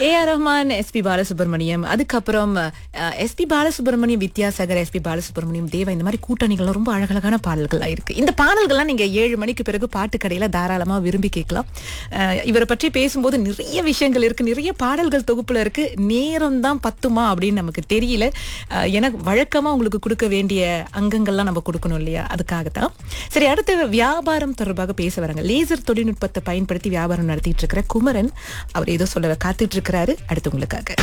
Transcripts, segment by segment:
ஏ R Rahman S P Balasubrahmanyam அதுக்கப்புறம் S P Balasubrahmanyam Vidyasagar S P Balasubrahmanyam Deva இந்த மாதிரி கூட்டணிகள்லாம் ரொம்ப அழகழகான பாடல்கள்லாம் இருக்கு இந்த பாடல்கள்லாம் நீங்க ஏழு மணிக்கு பிறகு பாட்டு கடையில தாராளமா விரும்பி கேட்கலாம் அஹ், இவரை பற்றி பேசும்போது நிறைய விஷயங்கள் இருக்கு நிறைய பாடல்கள் தொகுப்புல இருக்கு நேரம் தான் பத்துமா அப்படின்னு நமக்கு தெரியல அஹ், எனக்கு வழக்கமா உங்களுக்கு கொடுக்க வேண்டிய அங்கங்கள்லாம் நம்ம கொடுக்கணும் இல்லையா அதுக்காகத்தான் சரி அடுத்து வியாபாரம் தொடர்பாக பேச வராங்க லேசர் தொழில்நுட்பத்தை பயன்படுத்தி வியாபாரம் நடத்திட்டு இருக்கிற குமரன் அவர் ஏதோ சொல்ல காத்துட்டு இருக்கிறாரு அடுத்து உங்களுக்காக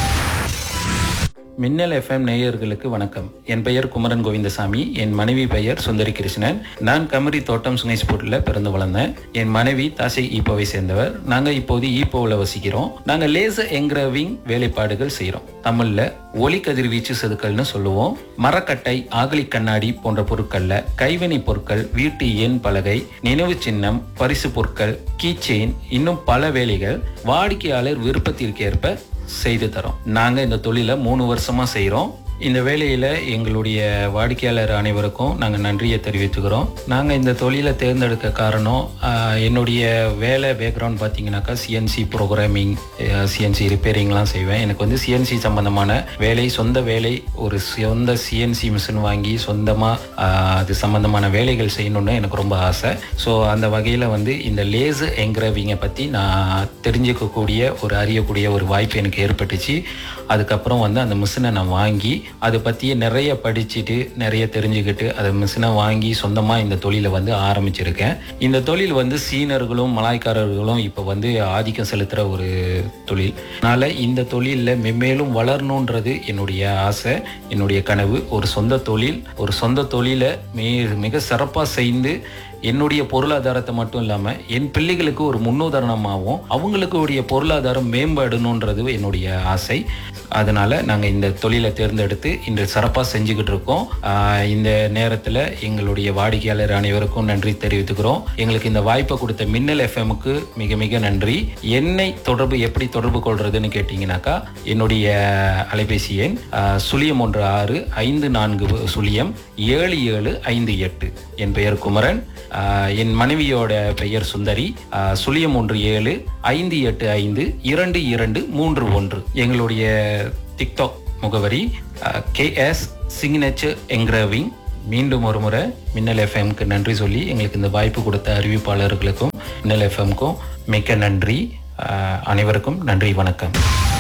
மின்னல் எஃப்எம் நேயர்களுக்கு வணக்கம் என் பெயர் குமரன் கோவிந்தசாமி என் மனைவி பெயர் சுந்தரி கிருஷ்ணன் நான் கமரி தோட்டம் சுங்கைஸ்பூட்டில் பிறந்து வளர்ந்தேன் என் மனைவி தாசை ஈப்போவை சேர்ந்தவர் நாங்கள் இப்போது ஈப்போவில் வசிக்கிறோம் நாங்கள் லேசர் என்கிரவிங் வேலைப்பாடுகள் செய்கிறோம் தமிழ்ல ஒலி கதிர்வீச்சு செதுக்கல்னு சொல்லுவோம் மரக்கட்டை ஆகலி கண்ணாடி போன்ற பொருட்கள்ல கைவினை பொருட்கள் வீட்டு எண் பலகை நினைவு சின்னம் பரிசு பொருட்கள் கீச்செயின் இன்னும் பல வேலைகள் வாடிக்கையாளர் விருப்பத்திற்கேற்ப செய்து தரோம் நாங்க இந்த தொழிலை மூணு வருஷமா செய்றோம் இந்த வேலையில எங்களுடைய வாடிக்கையாளர் அனைவருக்கும் நாங்க நன்றியை தெரிவித்துக்கிறோம் நாங்க இந்த தொழிலை தேர்ந்தெடுக்க காரணம் ஆஹ், என்னுடைய வேலை பேக்ரவுண்ட் பார்த்தீங்கன்னாக்கா சிஎன்சி ப்ரோக்ராமிங் சிஎன்சி ரிப்பேரிங்லாம் செய்வேன் எனக்கு வந்து சிஎன்சி சம்பந்தமான வேலை சொந்த வேலை ஒரு சொந்த சிஎன்சி மிஷின் வாங்கி சொந்தமாக அது சம்பந்தமான வேலைகள் செய்யணும்னு எனக்கு ரொம்ப ஆசை ஸோ அந்த வகையில் வந்து இந்த லேசு என்கிரவிங்கை பற்றி நான் தெரிஞ்சுக்கக்கூடிய ஒரு அறியக்கூடிய ஒரு வாய்ப்பு எனக்கு ஏற்பட்டுச்சு அதுக்கப்புறம் வந்து அந்த மிஷினை நான் வாங்கி அதை பற்றி நிறைய படிச்சுட்டு நிறைய தெரிஞ்சுக்கிட்டு அதை மிஷினை வாங்கி சொந்தமாக இந்த தொழிலை வந்து ஆரம்பிச்சிருக்கேன் இந்த தொழில் வந்து சீனர்களும் மலாய்க்காரர்களும் இப்போ வந்து ஆதிக்கம் செலுத்துகிற ஒரு தொழில் அதனால் இந்த தொழிலில் மென்மேலும் வளரணுன்றது என்னுடைய ஆசை என்னுடைய கனவு ஒரு சொந்த தொழில் ஒரு சொந்த தொழிலை மே மிக சிறப்பாக செய்து என்னுடைய பொருளாதாரத்தை மட்டும் இல்லாமல் என் பிள்ளைகளுக்கு ஒரு முன்னுதாரணமாகவும் அவங்களுக்கு உடைய பொருளாதாரம் மேம்படணுன்றது என்னுடைய ஆசை அதனால நாங்கள் இந்த தொழிலை தேர்ந்தெடுத்து இன்று சிறப்பாக செஞ்சுக்கிட்டு இருக்கோம் ஆஹ் இந்த நேரத்தில் எங்களுடைய வாடிக்கையாளர் அனைவருக்கும் நன்றி தெரிவித்துக்கிறோம் எங்களுக்கு இந்த வாய்ப்பை கொடுத்த மின்னல் எஃப்எம்முக்கு மிக மிக நன்றி என்னை தொடர்பு எப்படி தொடர்பு கொள்றதுன்னு கேட்டிங்கனாக்கா என்னுடைய அலைபேசி எண் ஆஹ் சுழியம் ஒன்று ஆறு ஐந்து நான்கு சுழியம் ஏழு ஏழு ஐந்து எட்டு என் பெயர் குமரன் ஆஹ் என் மனைவியோட பெயர் சுந்தரி ஆஹ் சுழியம் ஒன்று ஏழு ஐந்து எட்டு ஐந்து இரண்டு இரண்டு மூன்று ஒன்று எங்களுடைய டிக்டாக் முகவரி கேஎஸ் சிக்னேச்சர் என்கிரவிங் மீண்டும் ஒரு முறை மின்னல் எஃப்எம்க்கு நன்றி சொல்லி எங்களுக்கு இந்த வாய்ப்பு கொடுத்த அறிவிப்பாளர்களுக்கும் மின்னல் எஃப்எம்க்கும் மிக்க நன்றி ஆஹ் அனைவருக்கும் நன்றி வணக்கம்